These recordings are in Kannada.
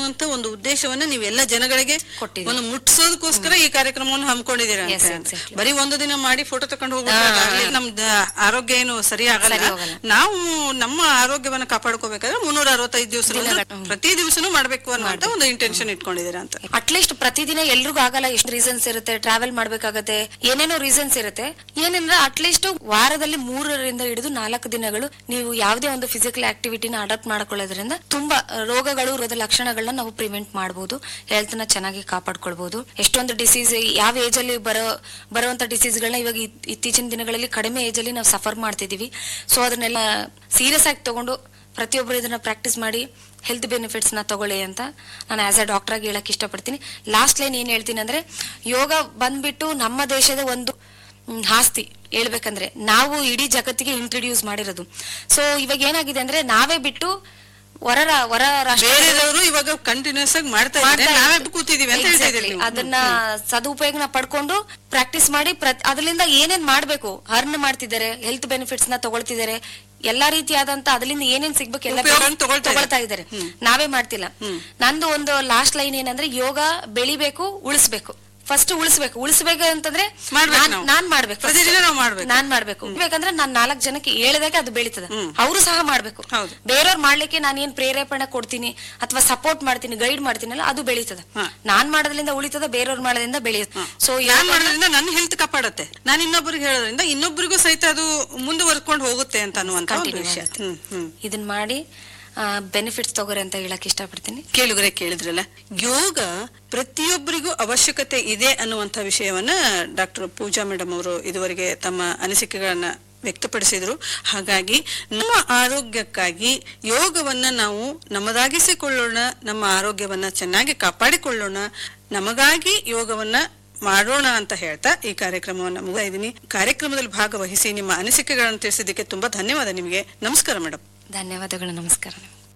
ಅನ್ನುವಂತ ಒಂದು ಉದ್ದೇಶವನ್ನ ನೀವೆಲ್ಲ ಜನಗಳಿಗೆ ಕೊಟ್ಟಿದ್ದೀವಿ. ಒಂದು ಮುಟ್ಸೋದಕ್ಕೋಸ್ಕರ ಈ ಕಾರ್ಯಕ್ರಮವನ್ನು ಹಮ್ಮಿಕೊಂಡಿದ್ದೀರಾ Yes, ಅಂತ exactly. ಬರೀ ಒಂದು ದಿನ ಮಾಡಿ ಫೋಟೋ ತಕೊಂಡು ಹೋಗ್ಬಿಟ್ರೆ ನಮ್ದು ಆರೋಗ್ಯ ಏನು ಸರಿ ಆಗಲ್ಲ ಸರಿ ಹೋಗಲ್ಲ. ನಾವು ನಮ್ಮ ಆರೋಗ್ಯವನ್ನ ಕಾಪಾಡ್ಕೋಬೇಕಾದ್ರೆ ಮುನ್ನೂರ ಅರವತ್ತೈದು ದಿವಸ ಪ್ರತಿ ದಿವಸನೂ ಮಾಡ್ಬೇಕು ಅನ್ನುವಂತ ಒಂದು ಇಂಟೆನ್ಷನ್ ಇಟ್ಕೊಂಡಿದ್ದೀರಾ ಅಂತ ಅಟ್ಲೀಸ್ಟ್ ಪ್ರತಿದಿನ ಎಲ್ರಿಗೂ ಆಗಲ್ಲ ಎಷ್ಟು ರೀಸನ್ಸ್ ಇರುತ್ತೆ ಟ್ರಾವೆಲ್ ಮಾಡ್ಬೇಕಾಗತ್ತೆ ಏನೇನೋ ರೀಸನ್ಸ್ ಇರುತ್ತೆ ಏನಂದ್ರೆ ಅಟ್ಲೀಸ್ಟ್ ವಾರದಲ್ಲಿ ಮೂರರಿಂದ ಹಿಡಿದು ನಾಲ್ಕು ದಿನಗಳು ನೀವು ಯಾವುದೇ ಒಂದು ಫಿಸಿಕಲ್ ಆಕ್ಟಿವಿಟಿನ ಅಡಾಪ್ಟ್ ಮಾಡ್ಕೊಳ್ಳೋದ್ರಿಂದ ತುಂಬಾ ರೋಗಗಳು ರೋಗದ ಲಕ್ಷಣಗಳನ್ನ ನಾವು ಪ್ರಿವೆಂಟ್ ಮಾಡಬಹುದು ಹೆಲ್ತ್ ನ ಚೆನ್ನಾಗಿ ಕಾಪಾಡ್ಕೊಳ್ಬಹುದು ಎಷ್ಟೊಂದು ಡಿಸೀಸ್ ಯಾವ ಏಜ್ ಅಲ್ಲಿ ಬರೋ ಬರುವಂತ ಡಿಸೀಸ್ಗಳನ್ನ ಇವಾಗ ಇತ್- ಇತ್ತೀಚಿನ ದಿನಗಳಲ್ಲಿ ಕಡಿಮೆ ಏಜ್ ಅಲ್ಲಿ ನಾವು ಸಫರ್ ಮಾಡ್ತಿದೀವಿ ಸೊ ಅದನ್ನೆಲ್ಲ ಸೀರಿಯಸ್ ಆಗಿ ತಗೊಂಡು ಪ್ರತಿಯೊಬ್ಬರು ಇದನ್ನ ಪ್ರಾಕ್ಟೀಸ್ ಮಾಡಿ ಹೆಲ್ತ್ ಬೆನಿಫಿಟ್ಸ್ ನ ತಗೊಳ್ಳಿ ಅಂತ ನಾನು ಆಸ್ ಅ ಡಾಕ್ಟರ್ ಆಗಿ ಹೇಳಕ್ ಇಷ್ಟಪಡ್ತೀನಿ ಲಾಸ್ಟ್ ಲೈನ್ ಏನ್ ಹೇಳ್ತೀನಿ ಅಂದ್ರೆ ಯೋಗ ಬಂದ್ಬಿಟ್ಟು ನಮ್ಮ ದೇಶದ ಒಂದು ಮ್, ಆಸ್ತಿ ಹೇಳ್ಬೇಕಂದ್ರೆ ನಾವು ಇಡೀ ಜಗತ್ತಿಗೆ ಇಂಟ್ರೊಡ್ಯೂಸ್ ಮಾಡಿರೋದು ಸೊ ಇವಾಗ ಏನಾಗಿದೆ ಅಂದ್ರೆ ನಾವೇ ಬಿಟ್ಟು ಹೊರ ರಾ- ಹೊರ ರಾಷ್ಟ್ರ ಬೇರೆದವರು ಇವಾಗ ಕಂಟಿನ್ಯೂಸ್ ಆಗಿ ಮಾಡ್ತಾ ಇದ್ದಾರೆ ಮಾಡ್ತಾ ನಾವೇ ಇದ್ದಾರೆ. ಕೂತಿದೀವಿ ಅಂತ ಹೇಳ್ತಾ Exactly. ಇದ್ದೀರಿ ನೀವು. ಅದನ್ನ ಸದುಪಯೋಗನ ಪಡ್ಕೊಂಡು ಪ್ರಾಕ್ಟೀಸ್ ಮಾಡಿ ಪ್ರತ್- ಅದರಿಂದ ಏನೇನ್ ಮಾಡ್ಬೇಕು ಅರ್ನ್ ಮಾಡ್ತಿದ್ದಾರೆ ಹೆಲ್ತ್ ಬೆನಿಫಿಟ್ಸ್ ನ ತಗೊಳ್ತಿದ್ದಾರೆ ಎಲ್ಲಾ ರೀತಿಯಾದಂತ ಅದರಿಂದ ಏನೇನ್ ಸಿಗ್ಬೇಕು ಎಲ್ಲ ಉಪಯೋಗನ ತಗೊಳ್ತಾ ತಗೊಳ್ತಾ ಇದ್ದಾರೆ ನಾವೇ ಮಾಡ್ತಿಲ್ಲ ನಂದು ಒಂದು ಲಾಸ್ಟ್ ಲೈನ್ ಏನಂದ್ರೆ ಯೋಗ ಬೆಳಿಬೇಕು ಉಳಿಸ್ಬೇಕು ಫಸ್ಟ್ ಉಳಿಸ್ಬೇಕು ಉಳಿಸ್ಬೇಕು ಅಂತಂದ್ರೆ ಮಾಡ್ಬೇಕು ನಾನ್- ನಾವು. ನಾನ್ ಮಾಡ್ಬೇಕು first. ಪ್ರತಿದಿನ ನಾವು ಮಾಡ್ಬೇಕು. ನಾನ್ ಮಾಡ್ಬೇಕು ಬೇಕಂದ್ರೆ ನಾನ್ ನಾಲ್ಕು ಜನಕ್ಕೆ ಹೇಳಿದಾಗ ಅದು ಬೆಳೀತದೆ ಅವರು ಸಹ ಮಾಡ್ಬೇಕು ಹೌದು. ಬೇರೆಯವ್ರು ಮಾಡ್ಲಿಕ್ಕೆ ನಾನು ಏನ್ ಪ್ರೇರೇಪಣೆ ಕೊಡ್ತೀನಿ ಅಥವಾ ಸಪೋರ್ಟ್ ಮಾಡ್ತೀನಿ ಗೈಡ್ ಮಾಡ್ತೀನಲ್ಲ ಅದು ಬೆಳೀತದೆ ಹಾ. ನಾನ್ ಮಾಡೋದ್ರಿಂದ ಉಳಿತದ ಬೇರೆಯವ್ರು ಮಾಡೋದ್ರಿಂದ ಬೆಳೆಯುತ್ತೆ ಸೊ ನಾನ್ ಮಾಡೋದ್ರಿಂದ ನನ್ನ ಹೆಲ್ತ್ ಕಾಪಾಡುತ್ತೆ ನಾನು ಇನ್ನೊಬ್ಬರಿಗೆ ಹೇಳೋದ್ರಿಂದ ಇನ್ನೊಬ್ಬರಿಗೂ ಸಹಿತ ಅದು ಮುಂದುವರ್ಕೊಂಡು ಹೋಗುತ್ತೆ ಅಂತ ಅನ್ನುವಂತ ಒಂದು Continue ವಿಷಯ ಆಗುತ್ತೆ. ಹ್ಮ್ ಹ್ಮ್ ಇದನ್ ಮಾಡಿ ಬೆನಿಫಿಟ್ಸ್ ತಗೋರಿ ಅಂತ ಹೇಳಕ್ ಇಷ್ಟಪಡ್ತೀನಿ ಕೇಳುಗರೆ ಕೇಳಿದ್ರಲ್ಲ ಯೋಗ ಪ್ರತಿಯೊಬ್ಬರಿಗೂ ಅವಶ್ಯಕತೆ ಇದೆ ಅನ್ನುವಂಥ ವಿಷಯವನ್ನ ಡಾಕ್ಟರ್ ಪೂಜಾ ಮೇಡಮ್ ಅವರು ಇದುವರೆಗೆ ತಮ್ಮ ಅನಿಸಿಕೆಗಳನ್ನ ವ್ಯಕ್ತಪಡಿಸಿದ್ರು ಹಾಗಾಗಿ ನಮ್ಮ ಆರೋಗ್ಯಕ್ಕಾಗಿ ಯೋಗವನ್ನ ನಾವು ನಮ್ಮದಾಗಿಸಿಕೊಳ್ಳೋಣ ನಮ್ಮ ಆರೋಗ್ಯವನ್ನ ಚೆನ್ನಾಗಿ ಕಾಪಾಡಿಕೊಳ್ಳೋಣ ನಮಗಾಗಿ ಯೋಗವನ್ನ ಮಾಡೋಣ ಅಂತ ಹೇಳ್ತಾ ಈ ಕಾರ್ಯಕ್ರಮವನ್ನು ಮುಗಿಸ್ತಾ ಇದ್ದೀನಿ ಕಾರ್ಯಕ್ರಮದಲ್ಲಿ ಭಾಗವಹಿಸಿ ನಿಮ್ಮ ಅನಿಸಿಕೆಗಳನ್ನು ತಿಳಿಸಿದ್ದಕ್ಕೆ ತುಂಬಾ ಧನ್ಯವಾದ ನಿಮಗೆ ನಮಸ್ಕಾರ ಮೇಡಮ್ ಧನ್ಯವಾದಗಳು ನಮಸ್ಕಾರ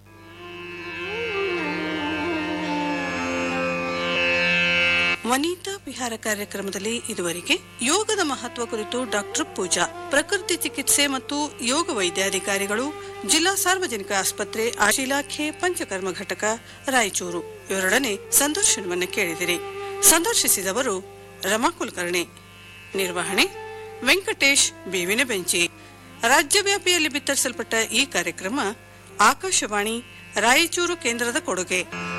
ವನಿತಾ ವಿಹಾರ ಕಾರ್ಯಕ್ರಮದಲ್ಲಿ ಇದುವರೆಗೆ ಯೋಗದ ಮಹತ್ವ ಕುರಿತು ಡಾಕ್ಟರ್ ಪೂಜಾ ಪ್ರಕೃತಿ ಚಿಕಿತ್ಸೆ ಮತ್ತು ಯೋಗ ವೈದ್ಯಾಧಿಕಾರಿಗಳು ಜಿಲ್ಲಾ ಸಾರ್ವಜನಿಕ ಆಸ್ಪತ್ರೆ ಆಶ್ ಇಲಾಖೆ ಪಂಚಕರ್ಮ ಘಟಕ ರಾಯಚೂರು ಇವರೊಡನೆ ಸಂದರ್ಶನವನ್ನು ಕೇಳಿದಿರಿ ಸಂದರ್ಶಿಸಿದವರು ರಮಾ ಕುಲಕರ್ಣಿ ನಿರ್ವಹಣೆ ವೆಂಕಟೇಶ್ ಬೇವಿನ ಬೆಂಚಿ ರಾಜ್ಯವ್ಯಾಪಿಯಲ್ಲಿ ಬಿತ್ತರಿಸಲ್ಪಟ್ಟ ಈ ಕಾರ್ಯಕ್ರಮ ಆಕಾಶವಾಣಿ ರಾಯಚೂರು ಕೇಂದ್ರದ ಕೊಡುಗೆ